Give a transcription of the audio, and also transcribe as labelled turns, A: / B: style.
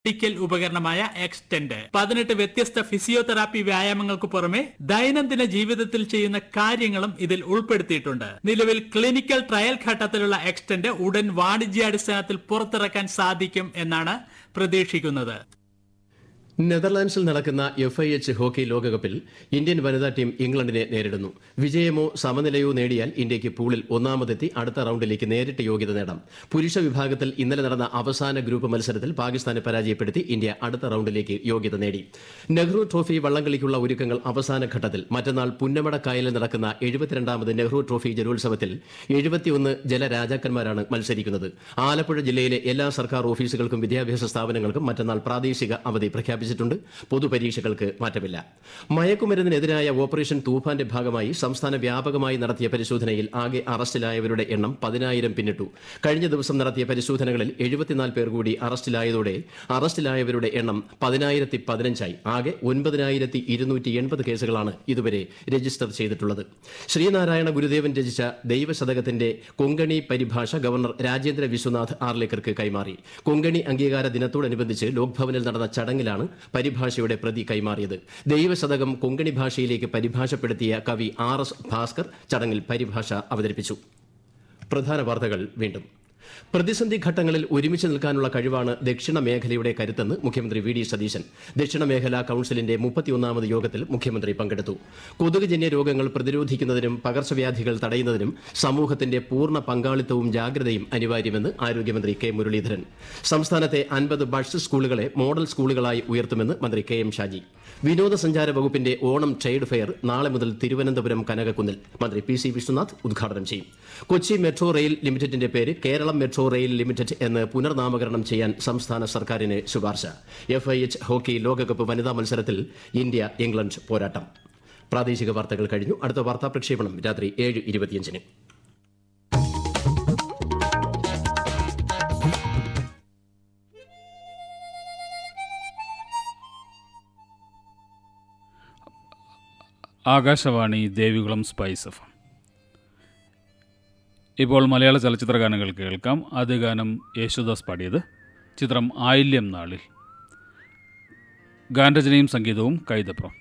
A: medical ഉപകരണമായ extend പതിനെട്ട് വ്യത്യസ്ത physiotherapy വ്യായാമങ്ങൾക്ക് പുറമെ ദൈനംദിന ജീവിതത്തിൽ ചെയ്യുന്ന കാര്യങ്ങളും ഇതിൽ ഉൾപ്പെടുത്തിയിട്ടുണ്ട് നിലവിൽ ക്ലിനിക്കൽ ട്രയൽ ഘട്ടത്തിലുള്ള എക്സ്റ്റെൻഡ് ഉടൻ വാണിജ്യാടിസ്ഥാനത്തിൽ പുറത്തിറക്കാൻ സാധിക്കും എന്നാണ് പ്രതീക്ഷിക്കുന്നത്
B: നെതർലാൻഡ്സിൽ നടക്കുന്ന എഫ് ഐ എച്ച് ഹോക്കി ലോകകപ്പിൽ ഇന്ത്യൻ വനിതാ ടീം ഇംഗ്ലണ്ടിനെ നേരിടുന്നു വിജയമോ സമനിലയോ നേടിയാൽ ഇന്ത്യയ്ക്ക് പൂളിൽ ഒന്നാമതെത്തി അടുത്ത റൌണ്ടിലേക്ക് നേരിട്ട് യോഗ്യത നേടാം പുരുഷ വിഭാഗത്തിൽ ഇന്നലെ നടന്ന അവസാന ഗ്രൂപ്പ് മത്സരത്തിൽ പാകിസ്ഥാനെ പരാജയപ്പെടുത്തി ഇന്ത്യ അടുത്ത റൌണ്ടിലേക്ക് യോഗ്യത നേടി നെഹ്റു ട്രോഫി വള്ളംകളിക്കുള്ള ഒരുക്കങ്ങൾ അവസാന ഘട്ടത്തിൽ മറ്റന്നാൾ പുന്നമട കായലിൽ നടക്കുന്ന എഴുപത്തിരണ്ടാമത് നെഹ്റു ട്രോഫി ജലോത്സവത്തിൽ എഴുപത്തിയൊന്ന് ജലരാജാക്കന്മാരാണ് മത്സരിക്കുന്നത് ആലപ്പുഴ ജില്ലയിലെ എല്ലാ സർക്കാർ ഓഫീസുകൾക്കും വിദ്യാഭ്യാസ സ്ഥാപനങ്ങൾക്കും മറ്റന്നാൾ പ്രാദേശിക അവധി പ്രഖ്യാപിച്ചിട്ടുണ്ട് പൊതുപരീക്ഷകൾക്ക് മാറ്റമില്ല മയക്കുമരുന്നിനെതിരായ ഓപ്പറേഷൻ തൂഫാന്റെ ഭാഗമായി സംസ്ഥാന വ്യാപകമായി നടത്തിയ പരിശോധനയിൽ ആകെ അറസ്റ്റിലായവരുടെ എണ്ണം പതിനായിരം പിന്നിട്ടു കഴിഞ്ഞ ദിവസം നടത്തിയ പരിശോധനകളിൽ എഴുപത്തിനാല് പേർ കൂടി അറസ്റ്റിലായതോടെ അറസ്റ്റിലായവരുടെ എണ്ണം പതിനായിരത്തി പതിനഞ്ചായി ആകെ ഒൻപതിനായിരത്തി ഇരുന്നൂറ്റി എൺപത് കേസുകളാണ് ഇതുവരെ രജിസ്റ്റർ ചെയ്തിട്ടുള്ളത് ശ്രീനാരായണ ഗുരുദേവൻ രചിച്ച ദൈവശതകത്തിന്റെ കൊങ്കണി പരിഭാഷ ഗവർണർ രാജേന്ദ്ര വിശ്വനാഥ് ആർലേക്കർക്ക് കൈമാറി കൊങ്കണി അംഗീകാര ദിനത്തോടനുബന്ധിച്ച് ലോക്ഭവനിൽ നടന്ന ചടങ്ങിലാണ് പരിഭാഷയുടെ പ്രതി കൈമാറിയത് ദൈവശതകം കൊങ്കണി ഭാഷയിലേക്ക് പരിഭാഷപ്പെടുത്തിയ കവി ആർ എസ് ഭാസ്കർ ചടങ്ങിൽ പരിഭാഷ അവതരിപ്പിച്ചു പ്രധാന വാർത്തകൾ വീണ്ടും പ്രതിസന്ധി ഘട്ടങ്ങളിൽ ഒരുമിച്ച് നിൽക്കാനുള്ള കഴിവാണ് ദക്ഷിണ മേഖലയുടെ കരുത്തെന്ന് മുഖ്യമന്ത്രി വി ഡി സതീശൻ ദക്ഷിണ മേഖലാ കൌൺസിലിന്റെ മുപ്പത്തിയൊന്നാമത് യോഗത്തിൽ മുഖ്യമന്ത്രി പങ്കെടുത്തു കൊതുകുജന്യ രോഗങ്ങൾ പ്രതിരോധിക്കുന്നതിനും പകർച്ചവ്യാധികൾ തടയുന്നതിനും സമൂഹത്തിന്റെ പൂർണ്ണ പങ്കാളിത്തവും ജാഗ്രതയും അനിവാര്യമെന്ന് ആരോഗ്യമന്ത്രി കെ മുരളീധരൻ സംസ്ഥാനത്തെ അൻപത് ബഡ്സ് സ്കൂളുകളെ മോഡൽ സ്കൂളുകളായി ഉയർത്തുമെന്ന് മന്ത്രി കെ എം ഷാജി വിനോദസഞ്ചാര വകുപ്പിന്റെ ഓണം ട്രേഡ് ഫെയർ നാളെ മുതൽ തിരുവനന്തപുരം കനകക്കുന്നിൽ മന്ത്രി പി സി വിശ്വനാഥ് ഉദ്ഘാടനം ചെയ്യും കൊച്ചി മെട്രോ റെയിൽ ലിമിറ്റഡിന്റെ പേര് കേരളം മെട്രോ റെയിൽ ലിമിറ്റഡ് എന്ന് പുനർനാമകരണം ചെയ്യാൻ സംസ്ഥാന സർക്കാരിന് ശുപാർശ എഫ് ഐ എച്ച് ഹോക്കി ലോകകപ്പ് വനിതാ മത്സരത്തിൽ ഇന്ത്യ ഇംഗ്ലണ്ട് പോരാട്ടം പ്രാദേശിക വാർത്തകൾ കഴിഞ്ഞു അടുത്ത വാർത്താ പ്രക്ഷേപണം രാത്രി ഏഴ് ഇരുപത്തിയഞ്ചിന്
C: ആകാശവാണി ദേവികുളം സ്പൈസ് എഫ് ഇപ്പോൾ മലയാള ചലച്ചിത്ര ഗാനങ്ങൾ കേൾക്കാം ആദ്യ ഗാനം യേശുദാസ് പാടിയത് ചിത്രം ആയില്യം നാളിൽ ഗാനരചനയും സംഗീതവും കൈതപ്രം